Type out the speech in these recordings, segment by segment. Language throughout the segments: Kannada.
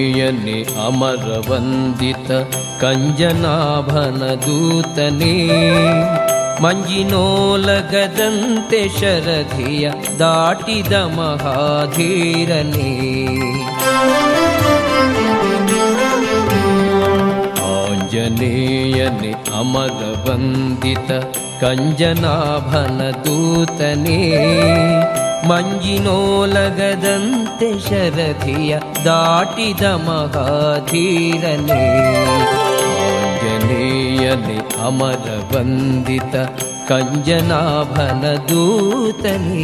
ಆಂಜನೇಯನೇ ಅಮರವಂದಿತ ಕಂಜನಾಭನ ದೂತನೇ ಮಂಜಿನೋಲಗದಂತೆ ಶರಧಿಯ ದಾಟಿದ ಮಹಾಧೀರನೇ ಆಂಜನೇಯನೇ ಅಮರವಂದಿತ ಕಂಜನಾಭನ ದೂತನೇ ಮಂಜಿನೋಲಗದಂತೆ ಶರಧಿಯ ದಾಟಿದ ಮಹಾಧೀರನೇ ಆಂಜನೇಯನೇ ಅಮರವಂದಿತ ಕಂಜನಾಭನ ದೂತನೇ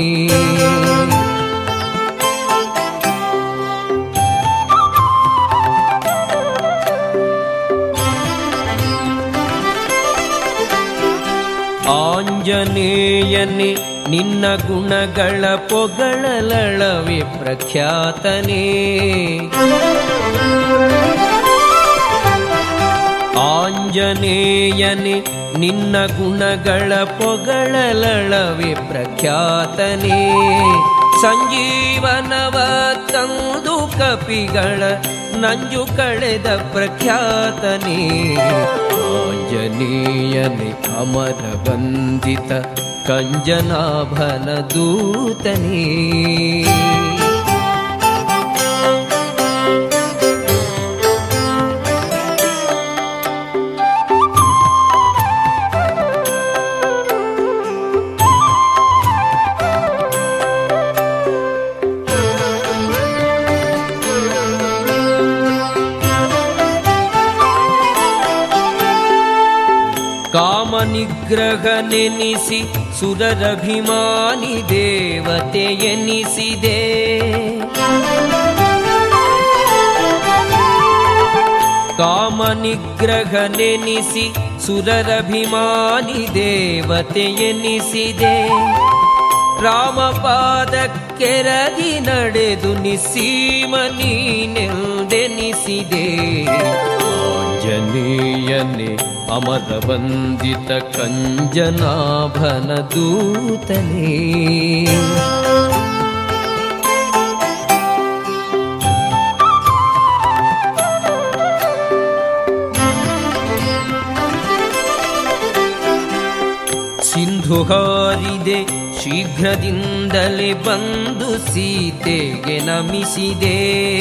ಆಂಜನೇಯನೇ ನಿನ್ನ ಗುಣಗಳ ಪೊಗಳಲಳವೆ ಪ್ರಖ್ಯಾತನೇ ಆಂಜನೇಯನೇ ನಿನ್ನ ಗುಣಗಳ ಪೊಗಳಲಳವೆ ಪ್ರಖ್ಯಾತನೇ ಸಂಜೀವನವ ತಂದು ಕಪಿಗಳ ನಂಜು ಕಳೆದ ಪ್ರಖ್ಯಾತನೇ ಆಂಜನೇಯನೇ ಅಮರ ವಂದಿತ ಕಂಜನಾಭನ ದೂತನೇ ಕಾಮನಿಗ್ರಹ ನೆನಿಸಿ ಸುರರಭಿಮಾನಿ ದೇವತೆ ಎನಿಸಿದೆ ಕಾಮನಿಗ್ರಹ ನೆನಿಸಿ ಸುರರಭಿಮಾನಿ ದೇವತೆ ಎನಿಸಿದೆ ರಾಮಪಾದಕ್ಕೆರಗಿ ನಡೆದು ನಿಸ್ಸೀಮನೀನೆಂದೆನಿಸಿದೆ ಆಂಜನೇಯನೇ ಅಮರವಂದಿತ ಕಂಜನಾಭನ ದೂತನೇ ಸಿಂಧು ಹಾರಿದೆ ಶೀಘ್ರದಿಂದಲೇ ಬಂದು ಸೀತೆಗೆ ನಮಿಸಿದೆ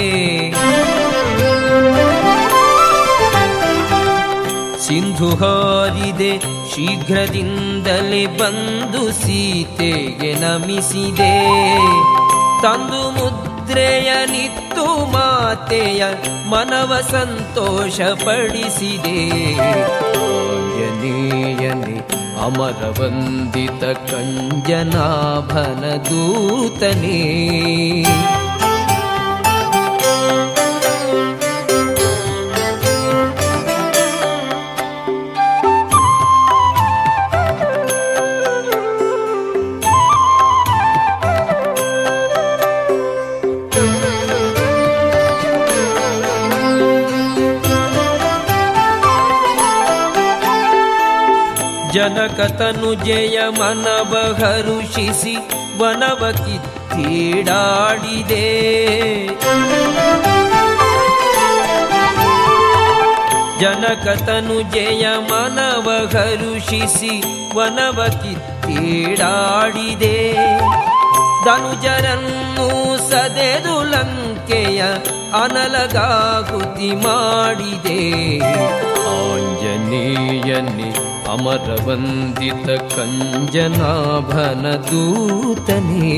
ಸಿಂಧು ಹಾರಿದೆ ಶೀಘ್ರದಿಂದಲೇ ಬಂದು ಸೀತೆಗೆ ನಮಿಸಿದೆ ತಂದು ಮುದ್ರೆಯ ನಿತ್ತು ಮಾತೆಯ ಮನವ ಸಂತೋಷ ಪಡಿಸಿದೆ ಆಂಜನೇಯನೇ ಅಮರವಂದಿತ ಕಂಜನಾಭನ ದೂತನೇ ಜನಕತನು ಜಯ ಮನವ ಹರುಷಿಸಿ ವನವ ಕಿತ್ತೀಡಾಡಿದೆ ಜನಕತನು ಜಯ ಮನವ ಹರುಷಿಸಿ ವನವ ಕಿತ್ತೀಡಾಡಿದೆ ಧನುಜರನ್ನು ಸದೆದು ಲಂಕೆಯ ಅನಲಗಾಹುತಿ ಮಾಡಿದೆ ಆಂಜನೇಯನೇ ಅಮರವಂದಿತ ಕಂಜನಾಭನ ದೂತನೇ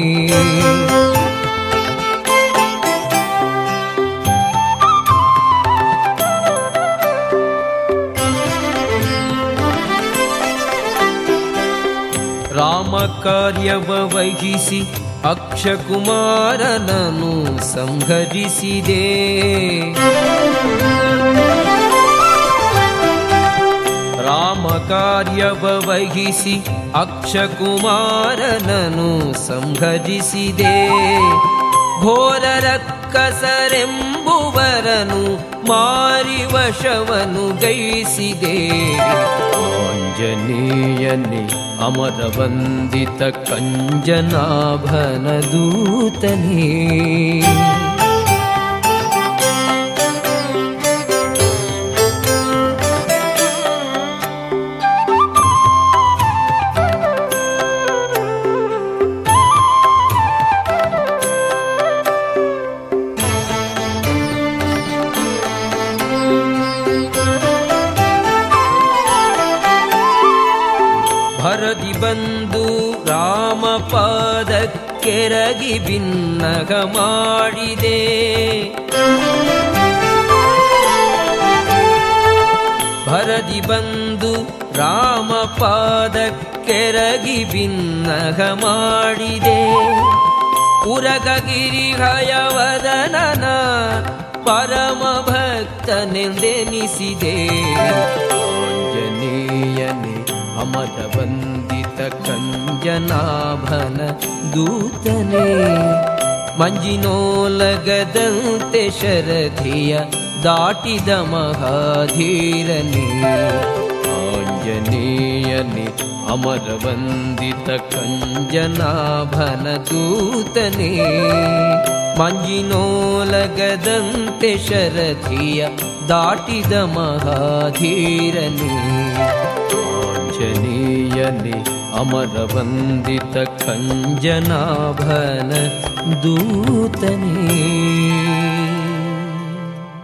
ರಾಮ ಕಾರ್ಯವ ವಹಿಸಿ ಅಕ್ಷಕುಮಾರನನು ಸಂಹರಿಸಿದೆ ರಾಮ ಕಾರ್ಯವ ವಹಿಸಿ ಅಕ್ಷಕುಮಾರನನು ಸಂಹರಿಸಿದೆ ಘೋರ ರಕ್ಕಸರೆಂಬುವರನು ಮಾರಿ ವಶವನು ಗೈಸಿದೆ ಆಂಜನೇಯನೇ ಅಮರವಂದಿತ ಕಂಜನಾಭನ ದೂತನೇ ಕೆರಗಿ ಭಿನ್ನಗ ಮಾಡಿದೆ ಭರದಿ ಬಂದು ರಾಮ ಪಾದ ಕೆರಗಿ ಭಿನ್ನಗ ಮಾಡಿದೆ ಉರಗಗಿರಿ ಹಯವದನನ ಪರಮ ಭಕ್ತನೆಂದೆನಿಸಿದೆ ಆಂಜನೇಯನೇ ಅಮರ ವಂದಿತ ಕಂಜನಾಭನ ದೂತನೇ ಮಂಜಿನೋಲಗದಂತೆ ಶರಧಿಯ ದಾಟಿದ ಮಹಾಧೀರನೇ ಆಂಜನೇಯನೇ ಅಮರ ವಂದಿತ ಕಂಜನಾಭನ ದೂತನೇ ಮಂಜಿನೋಲಗದಂತೆ ಶರಧಿಯ ದಾಟಿದ ಮಹಾಧೀರನೇ ಆಂಜನೇಯನೇ ಅಮರ ವಂದಿತ ಕಂಜನಾಭನ ದೂತನೇ